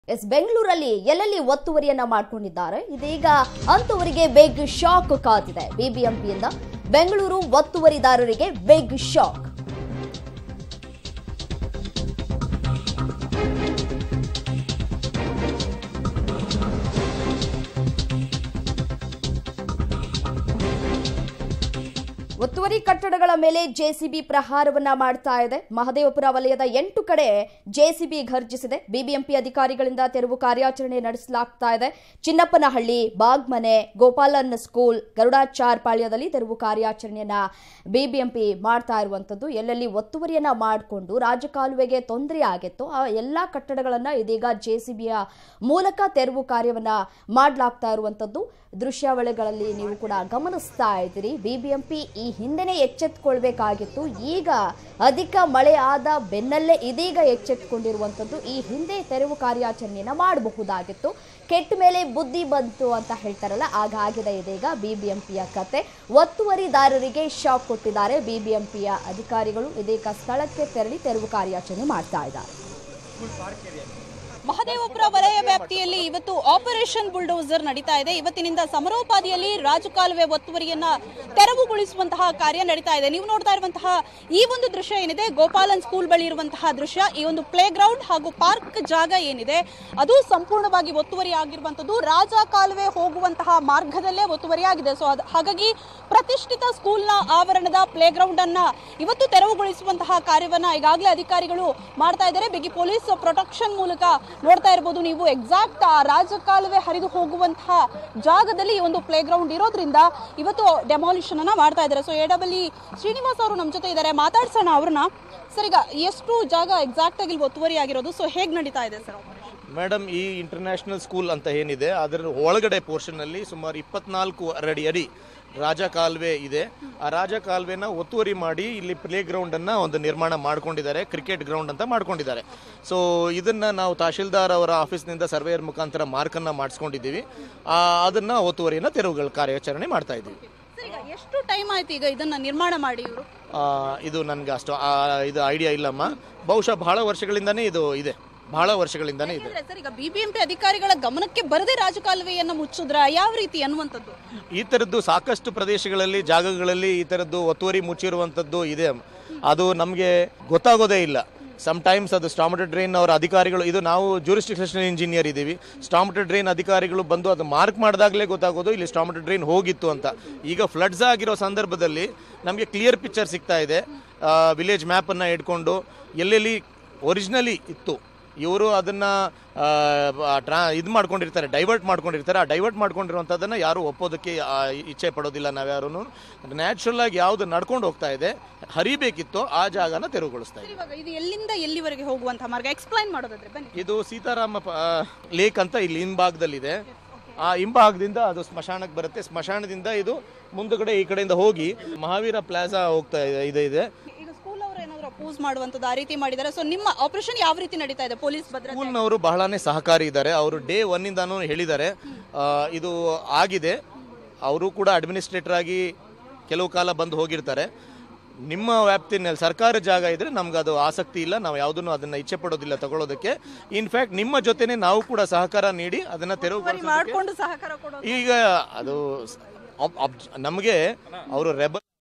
S ಬೆಂಗಳೂರಲ್ಲಿ ಎಲ್ಲೆಲ್ಲಿ ಒತ್ತುವರಿಯನ್ನ ಮಾಡ್ಕೊಂಡಿದ್ದಾರೆ ಇದೀಗ ಅಂತವರಿಗೆ ಬಿಗ್ ಶಾಕ್ ಕಾದಿದೆ ಬಿಬಿಎಂಪಿಯಿಂದ ಬೆಂಗಳೂರು ಒತ್ತುವರಿದಾರರಿಗೆ ಬಿಗ್ ಶಾಕ್ ಒತ್ತುವರಿ ಕಟ್ಟಡಗಳ ಮೇಲೆ ಜೆಸಿಬಿ ಪ್ರಹಾರವನ್ನ ಮಾಡ್ತಾ ಇದೆ ಮಹದೇವಪುರ ವಲಯದ ಎಂಟು ಕಡೆ ಜೆಸಿಬಿ ಘರ್ಜಿಸಿದೆ ಬಿಬಿಎಂಪಿ ಅಧಿಕಾರಿಗಳಿಂದ ತೆರವು ಕಾರ್ಯಾಚರಣೆ ನಡೆಸಲಾಗ್ತಾ ಇದೆ ಚಿನ್ನಪ್ಪನಹಳ್ಳಿ ಬಾಗ್ಮನೆ ಗೋಪಾಲನ್ ಸ್ಕೂಲ್ ಗರುಡಾಚಾರ್ ಪಾಳ್ಯದಲ್ಲಿ ತೆರವು ಕಾರ್ಯಾಚರಣೆಯನ್ನ ಬಿಬಿಎಂಪಿ ಮಾಡ್ತಾ ಇರುವಂತದ್ದು ಎಲ್ಲೆಲ್ಲಿ ಒತ್ತುವರಿಯನ್ನ ಮಾಡಿಕೊಂಡು ರಾಜಕಾಲುವೆಗೆ ತೊಂದರೆ ಆಗಿತ್ತು ಆ ಎಲ್ಲಾ ಕಟ್ಟಡಗಳನ್ನ ಇದೀಗ ಜೆಸಿಬಿಯ ಮೂಲಕ ತೆರವು ಕಾರ್ಯವನ್ನ ಮಾಡಲಾಗ್ತಾ ಇರುವಂತದ್ದು ದೃಶ್ಯಾವಳಿಗಳಲ್ಲಿ ನೀವು ಕೂಡ ಗಮನಿಸ್ತಾ ಇದ್ದೀರಿ ಬಿಬಿಎಂಪಿ ಈ ಹಿಂದೆನೇ ಎಚ್ಚೆತ್ತುಕೊಳ್ಬೇಕಾಗಿತ್ತು ಈಗ ಅಧಿಕ ಮಳೆ ಆದ ಬೆನ್ನಲ್ಲೇ ಇದೀಗ ಎಚ್ಚೆತ್ತುಕೊಂಡಿರುವಂಥದ್ದು ಈ ಹಿಂದೆ ತೆರವು ಕಾರ್ಯಾಚರಣೆಯನ್ನ ಮಾಡಬಹುದಾಗಿತ್ತು ಕೆಟ್ಟ ಮೇಲೆ ಬುದ್ಧಿ ಬಂತು ಅಂತ ಹೇಳ್ತಾರಲ್ಲ ಆಗಾಗಿದೆ ಇದೀಗ ಬಿಬಿಎಂಪಿಯ ಕತೆ ಒತ್ತುವರಿದಾರರಿಗೆ ಶಾಕ್ ಕೊಟ್ಟಿದ್ದಾರೆ ಬಿಬಿಎಂಪಿಯ ಅಧಿಕಾರಿಗಳು ಇದೀಗ ಸ್ಥಳಕ್ಕೆ ತೆರಳಿ ತೆರವು ಕಾರ್ಯಾಚರಣೆ ಮಾಡ್ತಾ ಇದ್ದಾರೆ ಮಹದೇವಪುರ ವಲಯ ವ್ಯಾಪ್ತಿಯಲ್ಲಿ ಇವತ್ತು ಆಪರೇಷನ್ ಬುಲ್ಡೋಸರ್ ನಡೀತಾ ಇದೆ ಇವತ್ತಿನಿಂದ ಸಮರೋಪಾದಿಯಲ್ಲಿ ರಾಜಕಾಲುವೆ ಒತ್ತುವರಿಯನ್ನ ತೆರವುಗೊಳಿಸುವಂತಹ ಕಾರ್ಯ ನಡೀತಾ ಇದೆ ನೀವು ನೋಡ್ತಾ ಇರುವಂತಹ ಈ ಒಂದು ದೃಶ್ಯ ಏನಿದೆ ಗೋಪಾಲನ್ ಸ್ಕೂಲ್ ಬಳಿ ಇರುವಂತಹ ದೃಶ್ಯ ಈ ಒಂದು ಪ್ಲೇ ಗ್ರೌಂಡ್ ಹಾಗೂ ಪಾರ್ಕ್ ಜಾಗ ಏನಿದೆ ಅದು ಸಂಪೂರ್ಣವಾಗಿ ಒತ್ತುವರಿ ಆಗಿರುವಂತದ್ದು ರಾಜ ಕಾಲುವೆ ಹೋಗುವಂತಹ ಮಾರ್ಗದಲ್ಲೇ ಒತ್ತುವರಿ ಆಗಿದೆ ಸೊ ಅದು ಹಾಗಾಗಿ ಪ್ರತಿಷ್ಠಿತ ಸ್ಕೂಲ್ನ ಆವರಣದ ಪ್ಲೇ ಗ್ರೌಂಡ್ ಅನ್ನ ಇವತ್ತು ತೆರವುಗೊಳಿಸುವಂತಹ ಕಾರ್ಯವನ್ನ ಈಗಾಗಲೇ ಅಧಿಕಾರಿಗಳು ಮಾಡ್ತಾ ಇದ್ದಾರೆ ಬಿಗಿ ಪೊಲೀಸ್ ಪ್ರೊಟೆಕ್ಷನ್ ಮೂಲಕ ನೋಡ್ತಾ ಇರಬಹುದು ನೀವು ಎಕ್ಸಾಕ್ಟ್ ಆ ರಾಜಕಾಲುವೆ ಹರಿದು ಹೋಗುವಂತಹ ಜಾಗದಲ್ಲಿ ಈ ಒಂದು ಪ್ಲೇ ಗ್ರೌಂಡ್ ಇರೋದ್ರಿಂದ ಇವತ್ತು ಡೆಮಾಲಿಷನ್ ಅನ್ನ ಮಾಡ್ತಾ ಇದ್ದಾರೆ ಸೊ ಎಡಬಲ್ಲಿ ಶ್ರೀನಿವಾಸ್ ಅವರು ನಮ್ಮ ಜೊತೆ ಇದ್ದಾರೆ ಮಾತಾಡ್ಸೋಣ ಅವ್ರನ್ನ ಸರ್ ಈಗ ಎಷ್ಟು ಜಾಗ ಎಕ್ಸಾಕ್ಟ್ ಆಗಿ ಇಲ್ಲಿ ಒತ್ತುವರಿ ಆಗಿರೋದು ಸೊ ಹೇಗೆ ನಡೀತಾ ಇದೆ ಸರ್ ಮೇಡಮ್ ಈ ಇಂಟರ್ನ್ಯಾಷನಲ್ ಸ್ಕೂಲ್ ಅಂತ ಏನಿದೆ ಅದರ ಒಳಗಡೆ ಪೋರ್ಷನ್ನಲ್ಲಿ ಸುಮಾರು ಇಪ್ಪತ್ನಾಲ್ಕು ಅಡಿ ಅಡಿ ರಾಜ ಕಾಲುವೆ ಇದೆ ಆ ರಾಜ ಕಾಲುವೆನ ಒತ್ತುವರಿ ಮಾಡಿ ಇಲ್ಲಿ ಪ್ಲೇ ಗ್ರೌಂಡನ್ನು ಒಂದು ನಿರ್ಮಾಣ ಮಾಡ್ಕೊಂಡಿದ್ದಾರೆ ಕ್ರಿಕೆಟ್ ಗ್ರೌಂಡ್ ಅಂತ ಮಾಡ್ಕೊಂಡಿದ್ದಾರೆ ಸೊ ಇದನ್ನು ನಾವು ತಹಶೀಲ್ದಾರ್ ಅವರ ಆಫೀಸ್ನಿಂದ ಸರ್ವೇಯರ್ ಮುಖಾಂತರ ಮಾರ್ಕನ್ನು ಮಾಡಿಸ್ಕೊಂಡಿದ್ದೀವಿ ಆ, ಅದನ್ನ ಒತ್ತುವರಿಯನ್ನು ತೆರವುಗಳ ಕಾರ್ಯಾಚರಣೆ ಮಾಡ್ತಾ ಇದ್ದೀವಿ ಸರ್ ಈಗ ಎಷ್ಟು ಟೈಮ್ ಆಯ್ತು ಈಗ ಇದನ್ನ ನಿರ್ಮಾಣ ಮಾಡಿ ಇವರು ಆ, ಇದು ನನಗೆ ಅಷ್ಟು ಆ, ಇದು ಐಡಿಯಾ ಇಲ್ಲಮ್ಮ ಬಹುಶಃ ಬಹಳ ವರ್ಷಗಳಿಂದನೇ ಇದು ಇದೆ ಬಹಳ ವರ್ಷಗಳಿಂದನೇ ಇದೆ ಸರ್ ಈಗ ಬಿಬಿಎಂಪಿ ಅಧಿಕಾರಿಗಳ ಗಮನಕ್ಕೆ ಬರದೇ ರಾಜಕಾಲುವೆಯನ್ನ ಮುಚ್ಚಿದ್ರ ಯಾವ ರೀತಿ ಅನ್ನುವಂಥದ್ದು ಈ ಥರದ್ದು ಸಾಕಷ್ಟು ಪ್ರದೇಶಗಳಲ್ಲಿ ಜಾಗಗಳಲ್ಲಿ ಈ ಥರದ್ದು ಒತ್ತುವರಿ ಮುಚ್ಚಿರುವಂಥದ್ದು ಇದೆ ಅದು ನಮಗೆ ಗೊತ್ತಾಗೋದೇ ಇಲ್ಲ ಟೈಮ್ಸ್ ಅದು ಸ್ಟಾಮಟರ್ ಡ್ರೈನ್ ಅವರ ಅಧಿಕಾರಿಗಳು ಇದು ನಾವು ಜೂರಿಸ್ಟಿಕ್ಷನ್ ಇಂಜಿನಿಯರ್ ಇದ್ದೀವಿ ಸ್ಟಾಮಟರ್ ಡ್ರೈನ್ ಅಧಿಕಾರಿಗಳು ಬಂದು ಅದು ಮಾರ್ಕ್ ಮಾಡಿದಾಗಲೇ ಗೊತ್ತಾಗೋದು ಇಲ್ಲಿ ಸ್ಟಾಮಟರ್ ಡ್ರೈನ್ ಹೋಗಿತ್ತು ಅಂತ ಈಗ ಫ್ಲಡ್ಸ್ ಆಗಿರೋ ಸಂದರ್ಭದಲ್ಲಿ ನಮಗೆ ಕ್ಲಿಯರ್ ಪಿಕ್ಚರ್ ಸಿಗ್ತಾ ಇದೆ ವಿಲೇಜ್ ಮ್ಯಾಪನ್ನು ಇಟ್ಕೊಂಡು ಎಲ್ಲೆಲ್ಲಿ ಒರಿಜಿನಲಿ ಇತ್ತು ಇವರು ಅದನ್ನ ಆ, ಟ್ರಾ ಇದು ಮಾಡ್ಕೊಂಡಿರ್ತಾರೆ ಡೈವರ್ಟ್ ಮಾಡ್ಕೊಂಡಿರ್ತಾರೆ ಆ ಡೈವರ್ಟ್ ಮಾಡ್ಕೊಂಡಿರುವಂಥದ್ದನ್ನು ಯಾರು ಒಪ್ಪೋದಕ್ಕೆ ಆ, ಇಚ್ಛೆ ಪಡೋದಿಲ್ಲ ನಾವ್ಯಾರು ನ್ಯಾಚುರಲ್ ಆಗಿ ಯಾವುದು ನಡ್ಕೊಂಡು ಹೋಗ್ತಾ ಇದೆ ಹರಿಬೇಕಿತ್ತೋ ಆ ಜಾಗನ ತೆರವುಗೊಳಿಸ್ತಾ ಇದೆ ಇವಾಗ ಇದು ಎಲ್ಲಿಂದ ಎಲ್ಲಿವರೆಗೆ ಹೋಗುವಂತಹ ಮಾರ್ಗ ಎಕ್ಸ್ಪ್ಲೈನ್ ಮಾಡೋದಾದ್ರೆ ಬನ್ನಿ ಇದು ಸೀತಾರಾಮ ಪ- ಆ, ಲೇಕ್ ಅಂತ ಇಲ್ಲಿ ಹಿಂಭಾಗದಲ್ಲಿದೆ ಆ ಹಿಂಭಾಗದಿಂದ ಅದು ಸ್ಮಶಾನಕ್ಕೆ ಬರುತ್ತೆ ಸ್ಮಶಾನದಿಂದ ಇದು ಮುಂದುಗಡೆ ಈ ಕಡೆಯಿಂದ ಹೋಗಿ ಮಹಾವೀರ ಪ್ಲಾಜಾ ಹೋಗ್ತಾ ಇದೆ ಇದೆ ಇದೆ ಈಗ ಸ್ಕೂಲ್ ಅವರು ಏನಾದ್ರು ಅಪೋಸ್ ಮಾಡುವಂತದ್ದು ಆ ರೀತಿ ಮಾಡಿದ್ದಾರೆ ಸೊ ನಿಮ್ಮ ಆಪರೇಷನ್ ಯಾವ ರೀತಿ ನಡೀತಾ ಇದೆ ಪೊಲೀಸ್ ಭದ್ರತೆ ಸ್ಕೂಲ್ನವರು ಬಹಳನೇ ಸಹಕಾರಿ ಇದ್ದಾರೆ ಅವರು ಡೇ ಒನ್ನಿಂದಾನು ಹೇಳಿದ್ದಾರೆ ಆ, ಇದು ಆಗಿದೆ ಅವರು ಕೂಡ ಅಡ್ಮಿನಿಸ್ಟ್ರೇಟರ್ ಆಗಿ ಕೆಲವು ಕಾಲ ಬಂದು ಹೋಗಿರ್ತಾರೆ ನಿಮ್ಮ ವ್ಯಾಪ್ತಿನಲ್ಲಿ ಸರ್ಕಾರ ಜಾಗ ಇದ್ರೆ ನಮ್ಗೆ ಅದು ಆಸಕ್ತಿ ಇಲ್ಲ ನಾವು ಯಾವುದನ್ನು ಅದನ್ನ ಇಚ್ಛೆ ಪಡೋದಿಲ್ಲ ತಗೊಳ್ಳೋದಕ್ಕೆ ಇನ್ಫ್ಯಾಕ್ಟ್ ನಿಮ್ಮ ಜೊತೆನೆ ನಾವು ಕೂಡ ಸಹಕಾರ ನೀಡಿ ಅದನ್ನ ತೆರವುಗೊಳಿಸೋದಕ್ಕೆ ಮಾಡ್ಕೊಂಡು ಸಹಕಾರ ಕೊಡೋದು ಈಗ ಅದು ಸ್- ಅಬ್- ಅಬ್- ನಮಗೆ ಅವರು ರೆಬಲ್